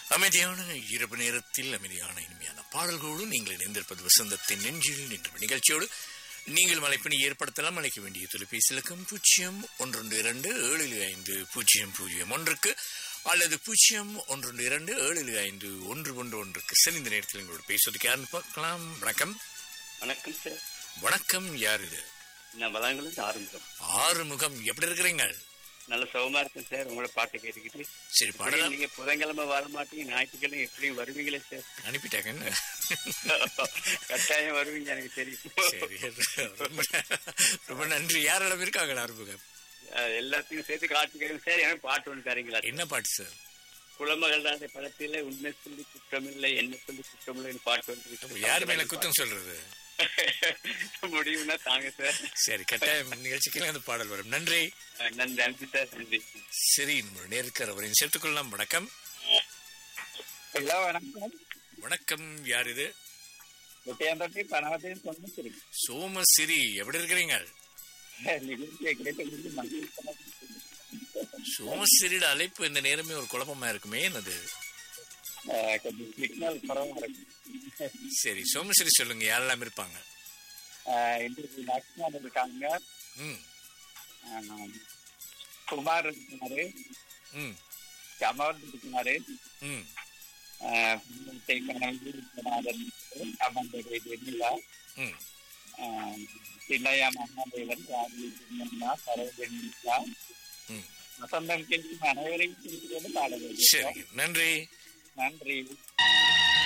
அமைதியான இரவு நேரத்தில் அமைதியான இனிமையான பாடல்களோடு நீங்கள் இணைந்திருப்பது வசந்தத்தின் நெஞ்சில் நின்ற நிகழ்ச்சியோடு நீங்கள் மலைப்பினை ஏற்படுத்தலாம் அழைக்க வேண்டிய தொலைபேசி இலக்கம் பூஜ்ஜியம் ஒன்றொன்று இரண்டு ஏழு ஐந்து பூஜ்ஜியம் பூஜ்ஜியம் ஒன்றுக்கு அல்லது பூஜ்ஜியம் ஒன்றொன்று இரண்டு ஏழு ஐந்து ஒன்று ஒன்று ஒன்றுக்கு சரி இந்த நேரத்தில் எங்களோட பேசுவதற்கு யாருன்னு பார்க்கலாம் வணக்கம் வணக்கம் சார் வணக்கம் யார் இது நான் வளங்களும் ஆரம்பிக்கும் ஆறுமுகம் எப்படி இருக்கிறீங்க நல்ல சுகமா இருக்கேன் சார் உங்களோட பாட்டு கேட்டுக்கிட்டு சரி எப்படியும் பாடலாம் நீங்க புதன்கிழமை வர மாட்டீங்க ஞாயிற்றுக்கிழமை எப்படியும் வருவீங்களே சார் அனுப்பிட்டாங்கன்னு கட்டாயம் வருவீங்க எனக்கு தெரியும் சரி ரொம்ப ரொம்ப நன்றி யாரெல்லாம் இருக்காங்க ஆறுமுகம் அஹ் எல்லாத்தையும் சேர்த்து காட்டுக்கிறேன் சார் எனக்கு பாட்டு ஒன்று தரீங்களா என்ன பாட்டு சார் குளமகளாத படத்தில உண்மை சொல்லி குற்றமில்லை என்ன சொல்லி குற்றமில்லைன்னு பாட்டு வந்து யார் மேல குத்தம் சொல்றது முடியும்னா தாங்க சார் சரி கட்டாயம் நிகழ்ச்சிக்கு அந்த பாடல் வரும் நன்றி அஹ் நன்றி நன்றி சார் நன்றி சரி நம்மளுடைய நேருக்கு அவரையும் சேர்த்துக்கொள்ளலாம் வணக்கம் எல்லாம் வணக்கம் வணக்கம் யார் இது முட்டையாந்தட்டி பணவத்தையும் சொன்ன சரி சோமசிரி எப்படி இருக்கிறீங்க நிகழ்ச்சியை கேட்டு மகிழ்ச்சி சோமசிரியோட அழைப்பு இந்த நேரமே ஒரு குழப்பமா இருக்குமே என்னது கொஞ்சம் சிக்னல் குறவா இருக்கு சரி சோமசிரி சொல்லுங்க யாரெல்லாம் இருப்பாங்க ஆஹ் இன்றைக்கு லக்ஷ்மணன் இருக்காங்க ம் ஆஹ் குமார் இருக்காரு ம் கமல் இருக்காரு ம் ஆஹ் கனவு விஸ்வநாதன் அமர்ந்தது வெண்ணிலா ம் ஆஹ் சின்னையா மகாதேவன் ராஜி சின்னம்மா சரோஜனிகா ம் வசந்தம் கேட்கும் அனைவரையும் குறிப்பிட்டு பாட வேண்டும் சரி நன்றி நன்றி